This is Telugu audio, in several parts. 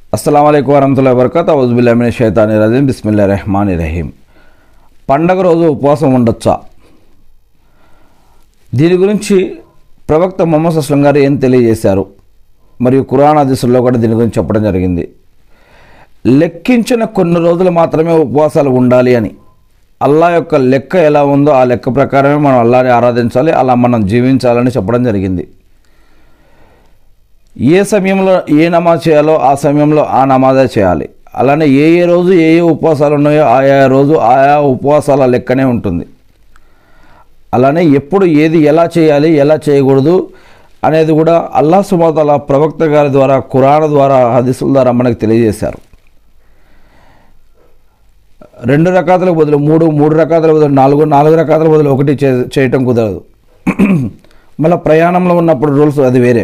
అస్సలం అయికు వరహతుల్లా వబర్కత్ ఔజుబుల్లామిన షైతాని రజీం బిస్మిల్లా రెహమాన్ రహీం పండగ రోజు ఉపవాసం ఉండొచ్చా దీని గురించి ప్రవక్త మొహమ్మద్ అస్లం గారు ఏం తెలియజేశారు మరియు కురాన్ హదీసుల్లో కూడా దీని గురించి చెప్పడం జరిగింది లెక్కించిన కొన్ని రోజులు మాత్రమే ఉపవాసాలు ఉండాలి అని అల్లా యొక్క లెక్క ఎలా ఉందో ఆ లెక్క ప్రకారమే మనం అల్లాని ఆరాధించాలి అలా మనం జీవించాలని చెప్పడం జరిగింది ఏ సమయంలో ఏ నమాజ్ చేయాలో ఆ సమయంలో ఆ నమాజే చేయాలి అలానే ఏ ఏ రోజు ఏ ఏ ఉపవాసాలు ఉన్నాయో ఆయా రోజు ఆయా ఉపవాసాల లెక్కనే ఉంటుంది అలానే ఎప్పుడు ఏది ఎలా చేయాలి ఎలా చేయకూడదు అనేది కూడా అల్లా సుమాతల ప్రవక్త గారి ద్వారా కురాణ ద్వారా హదీసుల ద్వారా మనకు తెలియజేశారు రెండు రకాతులకు బదులు మూడు మూడు రకాతుల బదులు నాలుగు నాలుగు రకాతుల బదులు ఒకటి చే చేయటం కుదరదు మళ్ళీ ప్రయాణంలో ఉన్నప్పుడు రూల్స్ అది వేరే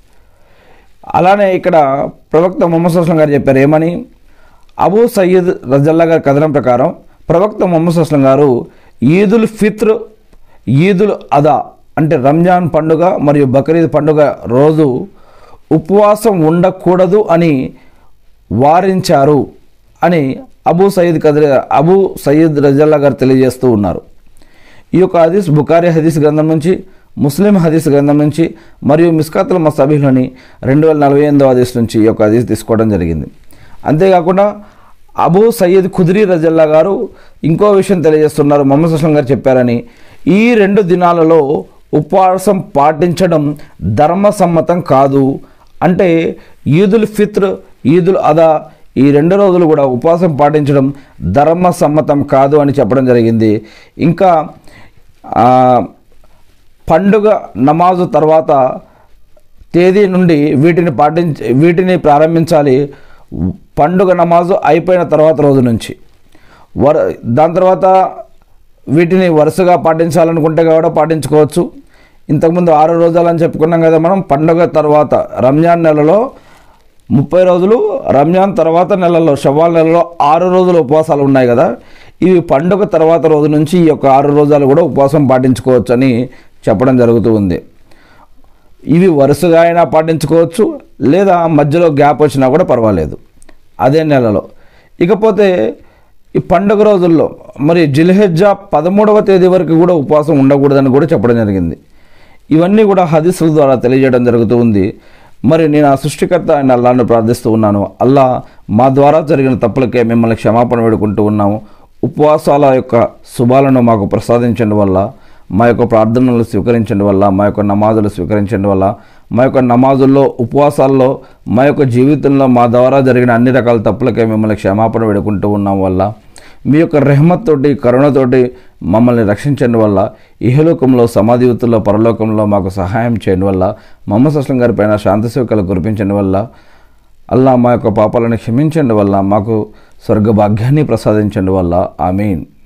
అలానే ఇక్కడ ప్రవక్త మొహమ్మద్ సుస్లం గారు చెప్పారు ఏమని అబూ సయ్యద్ రజల్లా గారి కథనం ప్రకారం ప్రవక్త మొహమ్మద్ సుస్లం గారు ఈదుల్ ఫిత్ర్ ఈదుల్ అదా అంటే రంజాన్ పండుగ మరియు బక్రీద్ పండుగ రోజు ఉపవాసం ఉండకూడదు అని వారించారు అని అబూ సయ్యద్ కదర్ అబూ సయ్యద్ రజల్లా గారు తెలియజేస్తూ ఉన్నారు ఈ యొక్క హదీస్ బుకారి హదీస్ గ్రంథం నుంచి ముస్లిం హదీస్ గ్రంథం నుంచి మరియు మిస్కాతుల్ మసాబీలోని రెండు వేల నలభై ఎనిమిదో హదీస్ నుంచి ఈ యొక్క హదీస్ తీసుకోవడం జరిగింది అంతేకాకుండా అబూ సయ్యద్ ఖుద్రీ రజల్లా గారు ఇంకో విషయం తెలియజేస్తున్నారు మొహమ్మద్ సుస్లం గారు చెప్పారని ఈ రెండు దినాలలో ఉపవాసం పాటించడం ధర్మసమ్మతం కాదు అంటే ఈదుల్ ఫిత్ర్ ఈదుల్ అదా ఈ రెండు రోజులు కూడా ఉపవాసం పాటించడం ధర్మసమ్మతం కాదు అని చెప్పడం జరిగింది ఇంకా ఆ, పండుగ నమాజు తర్వాత తేదీ నుండి వీటిని పాటించ వీటిని ప్రారంభించాలి పండుగ నమాజు అయిపోయిన తర్వాత రోజు నుంచి వర దాని తర్వాత వీటిని వరుసగా పాటించాలనుకుంటే కూడా పాటించుకోవచ్చు ఇంతకుముందు ఆరు రోజులు అని చెప్పుకున్నాం కదా మనం పండుగ తర్వాత రంజాన్ నెలలో ముప్పై రోజులు రంజాన్ తర్వాత నెలలో షవ్వాల్ నెలలో ఆరు రోజులు ఉపవాసాలు ఉన్నాయి కదా ఇవి పండుగ తర్వాత రోజు నుంచి ఈ యొక్క ఆరు రోజులు కూడా ఉపవాసం పాటించుకోవచ్చు అని చెప్పడం జరుగుతూ ఉంది ఇవి వరుసగా అయినా పాటించుకోవచ్చు లేదా మధ్యలో గ్యాప్ వచ్చినా కూడా పర్వాలేదు అదే నెలలో ఇకపోతే ఈ పండుగ రోజుల్లో మరి జిల్హెజ్జా పదమూడవ తేదీ వరకు కూడా ఉపవాసం ఉండకూడదని కూడా చెప్పడం జరిగింది ఇవన్నీ కూడా హదీసుల ద్వారా తెలియజేయడం జరుగుతూ ఉంది మరి నేను ఆ సృష్టికర్త ఆయన అల్లాను ప్రార్థిస్తూ ఉన్నాను అల్లా మా ద్వారా జరిగిన తప్పులకే మిమ్మల్ని క్షమాపణ వేడుకుంటూ ఉన్నాము ఉపవాసాల యొక్క శుభాలను మాకు ప్రసాదించండి వల్ల మా యొక్క ప్రార్థనలు స్వీకరించండి వల్ల మా యొక్క నమాజులు స్వీకరించండి వల్ల మా యొక్క నమాజుల్లో ఉపవాసాల్లో మా యొక్క జీవితంలో మా ద్వారా జరిగిన అన్ని రకాల తప్పులకే మిమ్మల్ని క్షమాపణ వేడుకుంటూ ఉన్నాం వల్ల మీ యొక్క రెహమత్ తోటి కరుణతోటి మమ్మల్ని రక్షించండి వల్ల ఇహలోకంలో సమాధివతుల్లో పరలోకంలో మాకు సహాయం చేయడం వల్ల మొహమ్మద్ అస్లం గారి పైన శాంతి సేవకాలు కురిపించండి వల్ల అల్లా మా యొక్క పాపాలను క్షమించండి వల్ల మాకు స్వర్గ భాగ్యాన్ని ప్రసాదించండి వల్ల ఆమీన్